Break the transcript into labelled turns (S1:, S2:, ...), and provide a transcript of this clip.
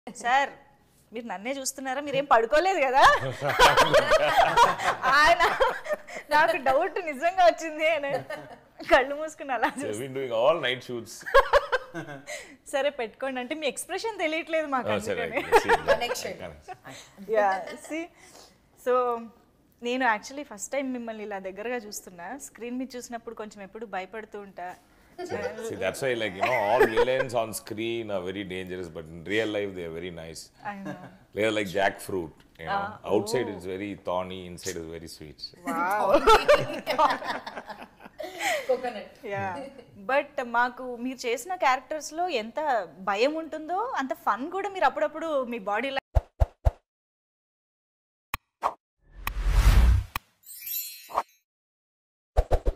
S1: Sir మీరు నన్నే చూస్తున్నారా మీరేం పడుకోలేదు కదా ఆయన నాకు డౌట్ నిజంగా వచ్చింది అని కళ్ళు మూసుకుని అలా
S2: So
S1: చూసి
S2: we've been doing all night shoots.
S1: సరే పెట్టుకోండి అంటే మీ ఎక్స్ప్రెషన్ తెలియట్లేదు మాకు
S2: Oh, sorry, I
S1: అందుకని
S2: can see that.
S3: Connection.
S2: I can-
S1: yeah see so నేను యాక్చువల్లీ ఫస్ట్ టైం మిమ్మల్ని ఇలా దగ్గరగా చూస్తున్నా స్క్రీన్ మీద చూసినప్పుడు కొంచెం ఎప్పుడు భయపడుతూ ఉంటా
S2: See, that's why, like, you know, all villains on screen are very dangerous, but in real life, they are very nice.
S1: I know.
S2: They're like jackfruit, you know. Outside it's very thorny, inside is very sweet.
S3: Coconut
S1: yeah but మాకు మీరు చేసిన characters లో ఎంత భయం ఉంటుందో అంత fun కూడా మీరు అప్పుడప్పుడు మీ బాడీ